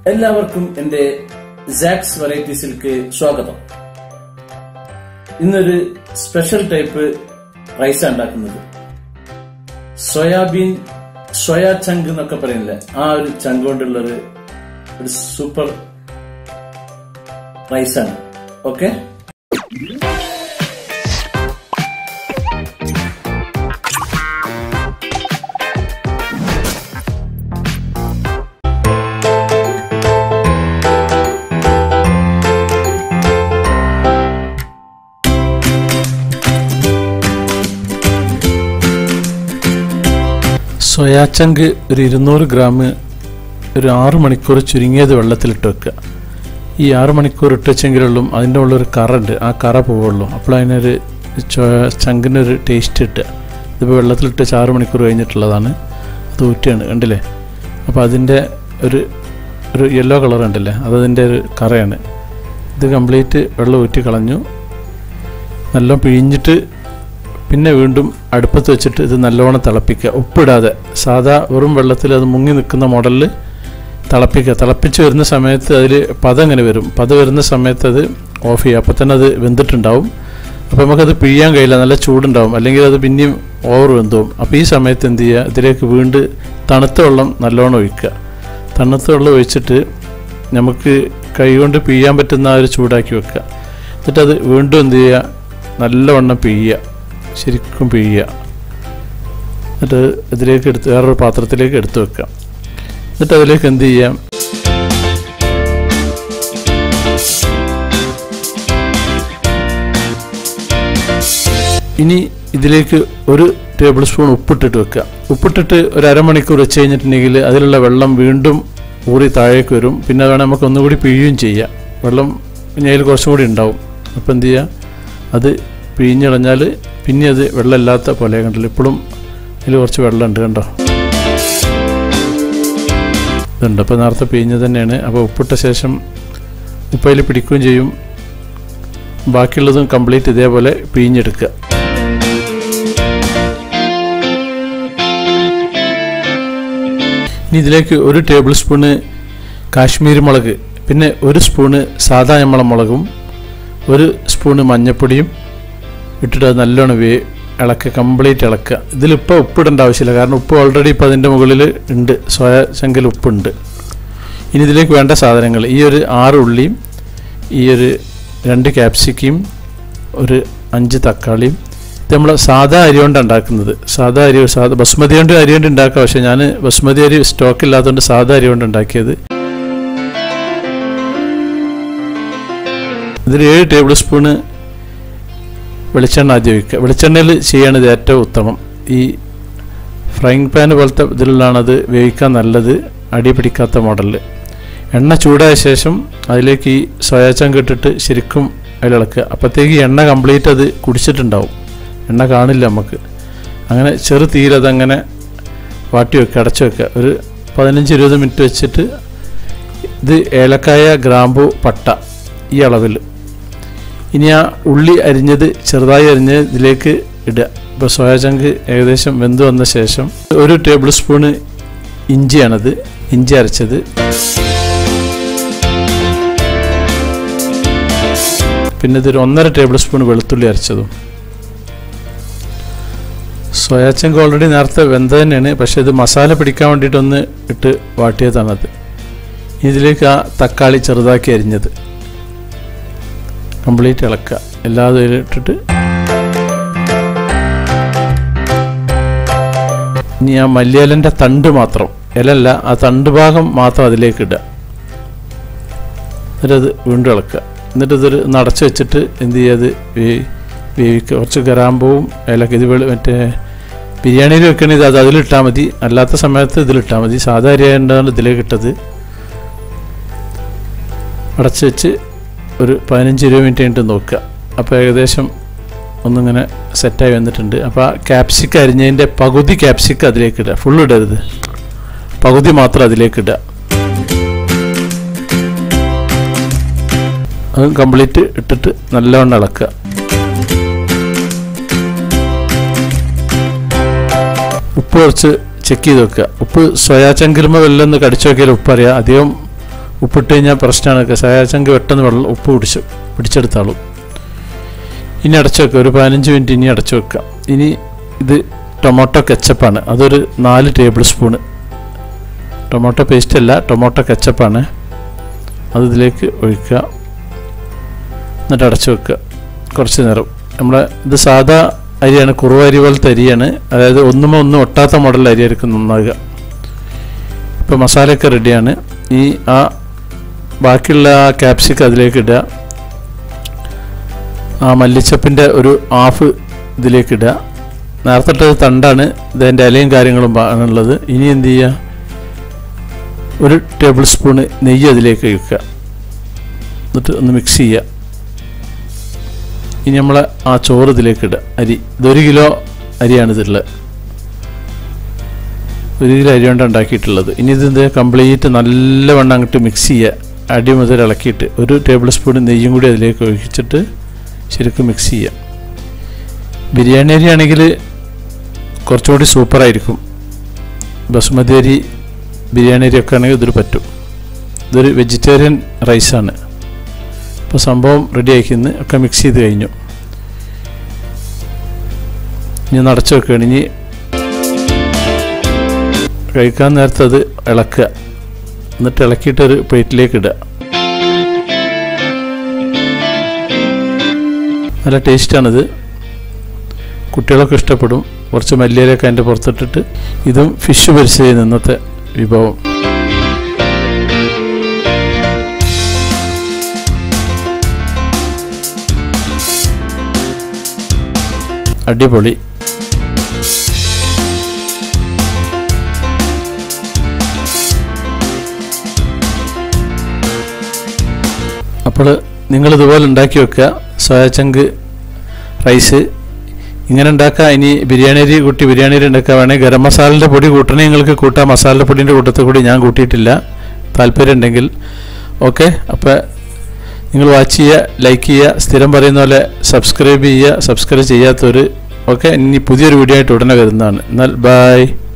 എല്ലാവർക്കും എന്റെ സാക്സ് വെറൈറ്റീസിലേക്ക് സ്വാഗതം ഇന്നൊരു സ്പെഷ്യൽ ടൈപ്പ് റൈസ് ഉണ്ടാക്കുന്നത് സോയാബീൻ സോയാ ചങ്ക് എന്നൊക്കെ പറയുന്നില്ലേ ആ ഒരു ചങ്ക് കൊണ്ടുള്ള ഒരു ഒരു സൂപ്പർ റൈസാണ് ഓക്കെ സോയാ ചങ്ക് ഒരു ഇരുന്നൂറ് ഗ്രാം ഒരു ആറ് മണിക്കൂർ ചുരുങ്ങിയത് വെള്ളത്തിലിട്ട് വെക്കുക ഈ ആറ് മണിക്കൂർ ഇട്ട് വെച്ചെങ്കിലുള്ളൂ അതിൻ്റെ ഉള്ളൊരു കറ ഉണ്ട് ആ കറ പോവുള്ളൂ അപ്പോൾ അതിനൊരു ചോ- ചങ്കിനൊരു ടേസ്റ്റ് കിട്ടുക ഇതിപ്പോൾ വെള്ളത്തിലിട്ട് വെച്ച് ആറ് മണിക്കൂർ കഴിഞ്ഞിട്ടുള്ളതാണ് അത് ഊറ്റിയാണ് കണ്ടില്ലേ അപ്പോൾ അതിൻ്റെ ഒരു ഒരു യെല്ലോ കളർ ഉണ്ടല്ലേ അതതിൻ്റെ ഒരു കറയാണ് ഇത് കംപ്ലീറ്റ് വെള്ളം ഊറ്റി കളഞ്ഞു നല്ല പിഴിഞ്ഞിട്ട് പിന്നെ വീണ്ടും അടുപ്പത്ത് വെച്ചിട്ട് ഇത് നല്ലോണം തിളപ്പിക്കുക ഉപ്പിടാതെ സാധാ വെറും വെള്ളത്തിൽ അത് മുങ്ങി നിൽക്കുന്ന മോഡലിൽ തിളപ്പിക്കുക തിളപ്പിച്ച് വരുന്ന സമയത്ത് അതിൽ പത ഇങ്ങനെ വരും പത വരുന്ന സമയത്ത് അത് ഓഫ് ചെയ്യുക അപ്പോൾ തന്നെ അത് വെന്തിട്ടുണ്ടാവും അപ്പോൾ നമുക്കത് പിഴിയാൻ കഴിയില്ല നല്ല ചൂടുണ്ടാവും അല്ലെങ്കിൽ അത് പിന്നെയും ഓവർ വെന്തോവും അപ്പോൾ ഈ സമയത്ത് എന്ത് ചെയ്യുക ഇതിലേക്ക് വീണ്ടും തണുത്ത വെള്ളം നല്ലോണം ഒഴിക്കുക തണുത്ത വെള്ളം ഒഴിച്ചിട്ട് നമുക്ക് കൈകൊണ്ട് പിഴിയാൻ പറ്റുന്ന ആ ഒരു ചൂടാക്കി വെക്കുക എന്നിട്ടത് വീണ്ടും എന്ത് ചെയ്യുക നല്ലവണ്ണം പിഴിയുക ശരിക്കും പിഴിയുക എന്നിട്ട് ഇതിലേക്ക് എടുത്ത് വേറൊരു പാത്രത്തിലേക്ക് എടുത്തു വെക്കാം എന്നിട്ട് അതിലേക്ക് എന്ത് ചെയ്യാം ഇനി ഇതിലേക്ക് ഒരു ടേബിൾ സ്പൂൺ ഉപ്പിട്ടിട്ട് വെക്കുക ഉപ്പിട്ടിട്ട് ഒരു അരമണിക്കൂർ വെച്ച് കഴിഞ്ഞിട്ടുണ്ടെങ്കിൽ അതിലുള്ള വെള്ളം വീണ്ടും ഊറി താഴേക്ക് വരും പിന്നെ വേണം നമുക്ക് ഒന്നുകൂടി പിഴിയും ചെയ്യാം വെള്ളം ഇനി അതിൽ കുറച്ചും കൂടി ഉണ്ടാവും അപ്പോൾ എന്ത് ചെയ്യുക അത് പിഴിഞ്ഞളഞ്ഞാൽ പിന്നെ അത് വെള്ളമില്ലാത്ത പോലെ കണ്ടില്ല ഇപ്പോഴും അതിൽ കുറച്ച് വെള്ളമുണ്ട് കണ്ടോ ഇതുണ്ട് അപ്പോൾ നേരത്തെ പിഴിഞ്ഞ് തന്നെയാണ് അപ്പോൾ ഉപ്പിട്ട ശേഷം ഉപ്പ് അതിൽ പിടിക്കുകയും ചെയ്യും ബാക്കിയുള്ളതും കംപ്ലീറ്റ് ഇതേപോലെ പിഴിഞ്ഞെടുക്കുക ഇനി ഇതിലേക്ക് ഒരു ടേബിൾ സ്പൂണ് കാശ്മീരി മുളക് പിന്നെ ഒരു സ്പൂണ് സാധാ നമ്മളെ മുളകും ഒരു സ്പൂണ് മഞ്ഞൾപ്പൊടിയും ഇട്ടിട്ട് അത് നല്ലോണം വേ ഇളക്കുക കംപ്ലീറ്റ് ഇളക്കുക ഇതിലിപ്പോൾ ഉപ്പിടേണ്ട ആവശ്യമില്ല കാരണം ഉപ്പ് ഓൾറെഡി ഇപ്പോൾ അതിൻ്റെ മുകളിൽ ഉണ്ട് സോയ ചങ്കിൽ ഉപ്പുണ്ട് ഇനി ഇതിലേക്ക് വേണ്ട സാധനങ്ങൾ ഈ ഒരു ആറ് ഉള്ളിയും ഈ ഒരു രണ്ട് ക്യാപ്സിക്കയും ഒരു അഞ്ച് തക്കാളിയും ഇത് നമ്മൾ സാധാ അരി കൊണ്ടാണ് ഉണ്ടാക്കുന്നത് സാധാ അരി സാധാ ബസ്മതി കൊണ്ട് അരി കൊണ്ട് ഉണ്ടാക്കാം പക്ഷേ ഞാൻ ബസ്മതി അരി സ്റ്റോക്ക് ഇല്ലാത്തതുകൊണ്ട് സാധാ അരി കൊണ്ട് ഉണ്ടാക്കിയത് ഇതിൽ ഏഴ് ടേബിൾ സ്പൂണ് വെളിച്ചെണ്ണ ആദ്യം ഒഴിക്കുക വെളിച്ചെണ്ണയിൽ ചെയ്യണത് ഏറ്റവും ഉത്തമം ഈ ഫ്രൈങ് പാൻ പോലത്തെ ഇതിലാണ് അത് വേവിക്കാൻ നല്ലത് അടി പിടിക്കാത്ത മോഡലിൽ എണ്ണ ചൂടായ ശേഷം അതിലേക്ക് ഈ സോയാ ചങ്ക് ഇട്ടിട്ട് ശരിക്കും അതിലിളക്കുക അപ്പോഴത്തേക്ക് ഈ എണ്ണ കംപ്ലീറ്റ് അത് കുടിച്ചിട്ടുണ്ടാവും എണ്ണ കാണില്ല നമുക്ക് അങ്ങനെ ചെറു തീരതങ്ങനെ വാട്ടി വെക്കുക അടച്ചു വെക്കുക ഒരു പതിനഞ്ച് ഇരുപത് മിനിറ്റ് വെച്ചിട്ട് ഇത് ഏലക്കായ ഗ്രാമ്പു പട്ട ഈ അളവിൽ ഇനി ആ ഉള്ളി അരിഞ്ഞത് ചെറുതായി അരിഞ്ഞ് ഇതിലേക്ക് ഇടുക ഇപ്പോൾ സോയാ ചങ്ക് ഏകദേശം വെന്ത് വന്ന ശേഷം ഒരു ടേബിൾ സ്പൂണ് ഇഞ്ചിയാണത് ഇഞ്ചി അരച്ചത് പിന്നെ ഇതൊരു ഒന്നര ടേബിൾ സ്പൂൺ വെളുത്തുള്ളി അരച്ചതും സോയാ ചങ്ക് ഓൾറെഡി നേരത്തെ വെന്ത തന്നെയാണ് പക്ഷേ ഇത് മസാല പിടിക്കാൻ വേണ്ടിയിട്ടൊന്ന് ഇട്ട് വാട്ടിയതാണത് ഇതിലേക്ക് ആ തക്കാളി ചെറുതാക്കി അരിഞ്ഞത് കംപ്ലീറ്റ് ഇളക്കുക എല്ലാതും ഇതിൽ ഇട്ടിട്ട് ഇനി ആ മല്ലിയിലൻ്റെ തണ്ട് മാത്രം ഇലല്ല ആ തണ്ട് ഭാഗം മാത്രം അതിലേക്ക് ഇടുക എന്നിട്ടത് വീണ്ടും ഇളക്കുക എന്നിട്ട് ഇതൊരു നടച്ച് വെച്ചിട്ട് എന്ത് ചെയ്യുക അത് വേ- വേവിക്കുക കുറച്ച് ഗരാമ്പവും ഏലക്ക ഇത് വെളു മറ്റേ ബിരിയാണിയിൽ വെക്കണത് അത് അതിലിട്ടാൽ മതി അല്ലാത്ത സമയത്ത് ഇതിലിട്ടാൽ മതി സാധാ അരി ആയതുകൊണ്ടാണ് ഇതിലേക്ക് ഇട്ടത് അടച്ച് വെച്ച് ഒരു പതിനഞ്ച് ഇരുപത് മിനിറ്റ് കഴിഞ്ഞിട്ട് നോക്കുക അപ്പോൾ ഏകദേശം ഒന്നിങ്ങനെ സെറ്റായി വന്നിട്ടുണ്ട് അപ്പോൾ ആ ക്യാപ്സിക്ക അരിഞ്ഞതിൻ്റെ പകുതി ക്യാപ്സിക്ക അതിലേക്ക് ഇടുക ഫുൾ ഇടരുത് പകുതി മാത്രം അതിലേക്ക് ഇടുക അത് കംപ്ലീറ്റ് ഇട്ടിട്ട് നല്ലവണ്ണം ഇളക്കുക ഉപ്പ് കുറച്ച് ചെക്ക് ചെയ്ത് വെക്കുക ഉപ്പ് സോയാ ചങ്കിലുമ വെല്ലൊന്ന് കടിച്ചു നോക്കിയാൽ ഉപ്പ് അറിയാം അധികം ഉപ്പിട്ട് കഴിഞ്ഞാൽ പ്രശ്നമാണ് സോയാചങ്ക് പെട്ടെന്ന് വെള്ളം ഉപ്പ് പിടിച്ച് പിടിച്ചെടുത്താളും ഇനി അടച്ചു വെക്കുക ഒരു പതിനഞ്ച് മിനിറ്റ് ഇനി അടച്ചു വെക്കുക ഇനി ഇത് ടൊമാറ്റോ കെച്ചപ്പാണ് അതൊരു നാല് ടേബിൾ സ്പൂണ് ടൊമാറ്റോ പേസ്റ്റ് അല്ല ടൊമാറ്റോ കെച്ചപ്പാണ് അത് ഇതിലേക്ക് ഒഴിക്കുക എന്നിട്ട് അടച്ചു വെക്കുക കുറച്ച് നേരം നമ്മളെ ഇത് സാധാ അരിയാണ് കുറുവ അരി പോലത്തെ അരിയാണ് അതായത് ഒന്നുമോ ഒന്നും ഒട്ടാത്ത മോഡൽ അരിയായിരിക്കും നന്നാകുക ഇപ്പോൾ മസാലയൊക്കെ റെഡിയാണ് ഈ ആ ബാക്കിയുള്ള ആ ക്യാപ്സിക്കം അതിലേക്ക് ഇടുക ആ മല്ലിച്ചപ്പിൻ്റെ ഒരു ഹാഫ് ഇതിലേക്ക് ഇടുക നേരത്തെ ഇട്ടത് തണ്ടാണ് ഇതിൻ്റെ ഇലയും കാര്യങ്ങളും ആണുള്ളത് ഇനി എന്ത് ചെയ്യുക ഒരു ടേബിൾ സ്പൂണ് നെയ്യ് അതിലേക്ക് ഒഴിക്കുക എന്നിട്ട് ഒന്ന് മിക്സ് ചെയ്യുക ഇനി നമ്മൾ ആ ചോറ് ഇതിലേക്ക് ഇടുക അരി ഇതൊരു കിലോ അരിയാണ് ഇതിലുള്ളത് ഒരു കിലോ അരി കൊണ്ട് ഉണ്ടാക്കിയിട്ടുള്ളത് ഇനി ഇത് കംപ്ലീറ്റ് നല്ലവണ്ണം അങ്ങോട്ട് മിക്സ് ചെയ്യുക അടി മുതൽ ഇളക്കിയിട്ട് ഒരു ടേബിൾ സ്പൂൺ നെയ്യും കൂടി അതിലേക്ക് ഒഴിച്ചിട്ട് ശരിക്കും മിക്സ് ചെയ്യുക ബിരിയാണി അരി ആണെങ്കിൽ കുറച്ചുകൂടി സൂപ്പറായിരിക്കും ബസുമതി അരി ബിരിയാണി അരി ഒക്കെ ആണെങ്കിൽ ഇതൊരു പറ്റും ഇതൊരു വെജിറ്റേറിയൻ റൈസാണ് ഇപ്പോൾ സംഭവം റെഡി ആക്കിന്ന് ഒക്കെ മിക്സ് ചെയ്ത് കഴിഞ്ഞു ഇനി ഒന്ന് അടച്ചു വെക്കുകയാണ് ഇനി കഴിക്കാൻ നേരത്തെ അത് ഇളക്കുക എന്നിട്ട് ഇളക്കിയിട്ടൊരു പ്ലേറ്റിലേക്ക് ഇടുക നല്ല ടേസ്റ്റാണിത് കുട്ടികളൊക്കെ ഇഷ്ടപ്പെടും കുറച്ച് മല്ലിയിലൊക്കെ അതിൻ്റെ പുറത്തിട്ടിട്ട് ഇതും ഫിഷ് പൊരിച്ചത് ഇന്നത്തെ വിഭവം അടിപൊളി അപ്പോൾ നിങ്ങൾ ഇതുപോലെ ഉണ്ടാക്കി വെക്കുക സോയാചങ്ക് റൈസ് ഇങ്ങനെ ഉണ്ടാക്കുക ഇനി ബിരിയാണി അരി കൂട്ടി ബിരിയാണി അരി ഉണ്ടാക്കുക വേണമെങ്കിൽ ഗരം മസാലൻ്റെ പൊടി കൂട്ടണേ നിങ്ങൾക്ക് കൂട്ടാം മസാലയുടെ പൊടിൻ്റെ കൂട്ടത്തിൽ കൂടി ഞാൻ കൂട്ടിയിട്ടില്ല താല്പര്യം ഉണ്ടെങ്കിൽ ഓക്കെ അപ്പോൾ നിങ്ങൾ വാച്ച് ചെയ്യുക ലൈക്ക് ചെയ്യുക സ്ഥിരം പറയുന്ന പോലെ സബ്സ്ക്രൈബ് ചെയ്യുക സബ്സ്ക്രൈബ് ചെയ്യാത്തവർ ഓക്കെ ഇനി പുതിയൊരു വീഡിയോ ആയിട്ട് ഉടനെ വരുന്നതാണ് എന്നാൽ ബൈ